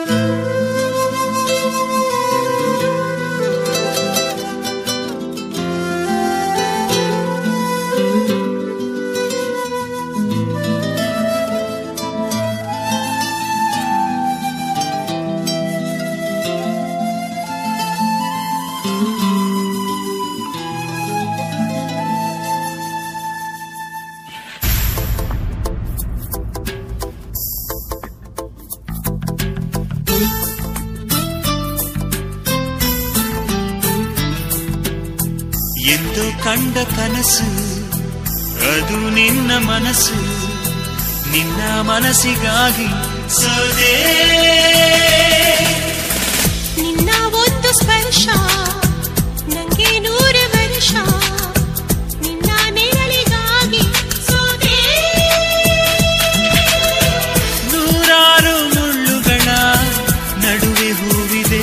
ಎಂದು ಕಂಡ ಕನಸು ಅದು ನಿನ್ನ ಮನಸ್ಸು ನಿನ್ನ ಮನಸ್ಸಿಗಾಗಿ ಸೋದೆ ನಿನ್ನ ಒಂದು ಸ್ಪರ್ಶ ನಂಗೆ ನೂರು ವರ್ಷ ನಿನ್ನ ನೆರಳಿಗಾಗಿ ಸೋದೆ ನೂರಾರು ಮುಳ್ಳುಗಳ ನಡುವೆ ಹೂವಿದೆ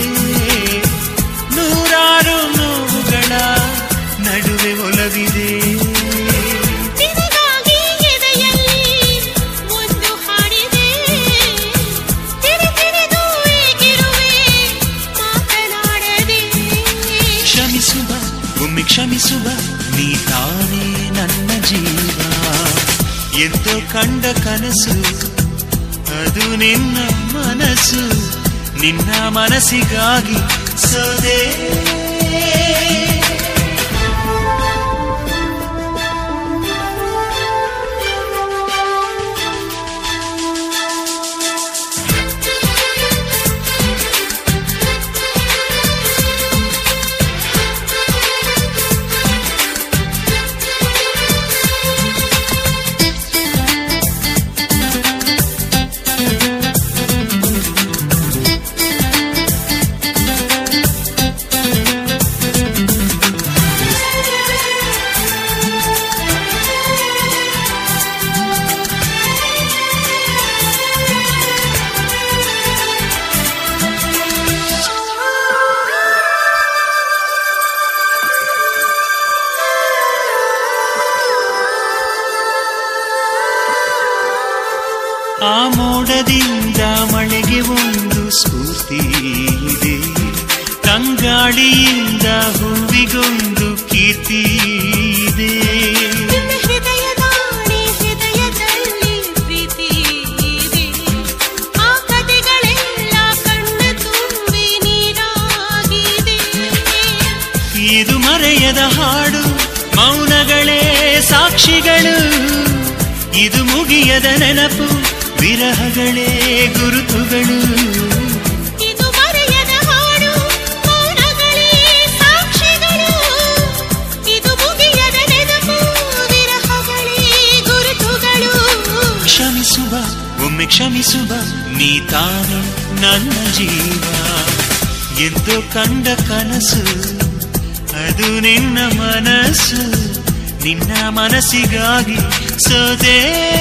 ನೂರಾರು ನೋವುಗಳ ನಡುವೆ ಒಲವಿದೆ ನಿನಗಾಗಿ ಎದೆಯಲ್ಲಿ ಒಂದು ಹಾಡಿದೆ ತಿರು ತಿರುದು ಏಗಿರುವೆ ಮಾತನಾಡದೆ ಕ್ಷಮಿಸುವ ಒಮ್ಮೆ ಕ್ಷಮಿಸುವ ನೀ ತಾನೇ ನನ್ನ ಜೀವ ಎಂದೋ ಕಂಡ ಕನಸು ಅದು ನಿನ್ನ ಮನಸ್ಸು ನಿನ್ನ ಮನಸ್ಸಿಗಾಗಿ ಸೋದೆ ಆ ಮೋಡದಿಂದ ಮಳೆಗೆ ಒಂದು ಸ್ಫೂರ್ತಿ ಇದೆ ತಂಗಾಳಿಯಿಂದ ಹೂವಿಗೊಂದು ಕೀರ್ತಿ ಇದೆ ನಿನ್ನ ಹೃದಯದಾಣೆ ಹೃದಯದಲ್ಲಿ ಪ್ರೀತಿ ಇದೆ ಆ ಕಥೆಗಳೆಲ್ಲ ಕಣ್ಣ ತುಂಬಿ ನೀರಾಗಿದೆ ಇದು ಮರೆಯದ ಹಾಡು ಮೌನಗಳೇ ಸಾಕ್ಷಿಗಳು ಇದು ಮುಗಿಯದ ನೆನಪು ವಿರಹಗಳೇ ಗುರುತುಗಳು ಇದು ಮರೆಯದ ಹಾಡು ಮೌನಗಳೇ ಸಾಕ್ಷಿಗಳು ಇದು ಮುಗಿಯದ ನೆನಪು ವಿರಹಗಳೇ ಗುರುತುಗಳು ಕ್ಷಮಿಸುವ ಒಮ್ಮೆ ಕ್ಷಮಿಸುವ ನೀ ತಾನು ನನ್ನ ಜೀವ ಎಂದು ಕಂಡ ಕನಸು ಅದು ನಿನ್ನ ಮನಸ್ಸು ನಿನ್ನ ಮನಸ್ಸಿಗಾಗಿ ಸೋದೆ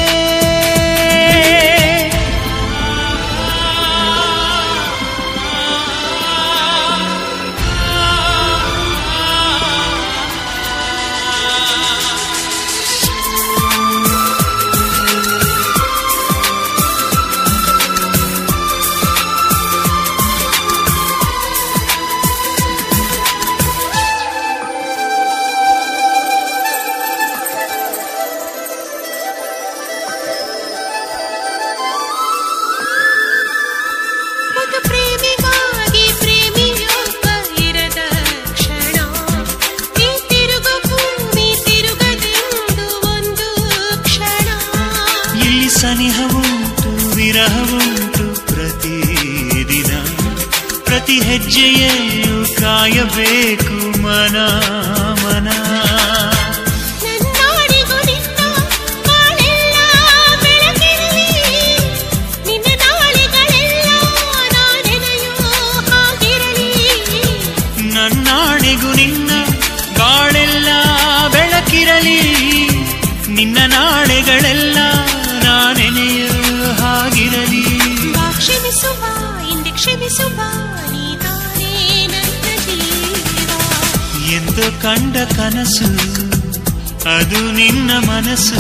ಒಂದು ಪ್ರೇಮಿಗಾಗಿ ಪ್ರೇಮಿಯೊಬ್ಬ ಇರದ ಕ್ಷಣ ಈ ತಿರುಗು ಭೂಮಿ ತಿರುಗದೆಂದು ಒಂದು ಕ್ಷಣ ಇಲ್ಲಿ ಸನಿಹವುಂಟು ವಿರಹವುಂಟು ಪ್ರತಿದಿನ ಪ್ರತಿ ಹೆಜ್ಜೆಯಲ್ಲೂ ಕಾಯಬೇಕು ಮನ ಮನ ನನ್ನಾಡಿಗೂ ನಿನ್ನ ಬಾಳೆಲ್ಲ ಬೆಳಕಿರಲಿ ನಿನ್ನ ನಾಳೆಗಳೆಲ್ಲ ನಾನೆನೆಯೋ ಹಾಗಿರಲಿ ನನ್ನಾಣೆಗೂ ನಿನ್ನ ಬಾಳೆಲ್ಲ ಬೆಳಕಿರಲಿ ನಿನ್ನ ನಾಳೆಗಳೆಲ್ಲ ನಾನೆನೆಯ ಹಾಗಿರಲಿ ಬಾ ಕ್ಷಮಿಸುವ ಹಿಂದೆ ಕ್ಷಮಿಸುವ ನೀ ತಾನೇ ನನ್ನ ಜೀವ ಎಂದು ಕಂಡ ಕನಸು ಅದು ನಿನ್ನ ಮನಸ್ಸು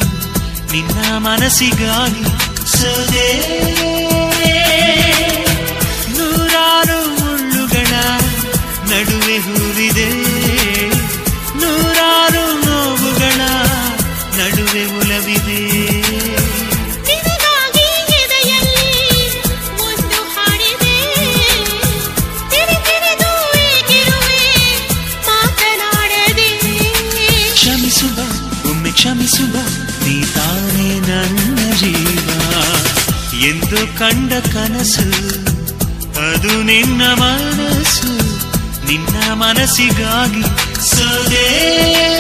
ನಿನ್ನ ಮನಸ್ಸಿಗಾಗಿ ಸೋದೆ ನನ್ನೆ ಕ್ಷಮಿಸುವ ನೀ ತಾನೇ ನನ್ನ ಜೀವ ಎಂದು ಕಂಡ ಕನಸು ಅದು ನಿನ್ನ ಮನಸ್ಸು ನಿನ್ನ ಮನಸ್ಸಿಗಾಗಿ ಸೋದೆ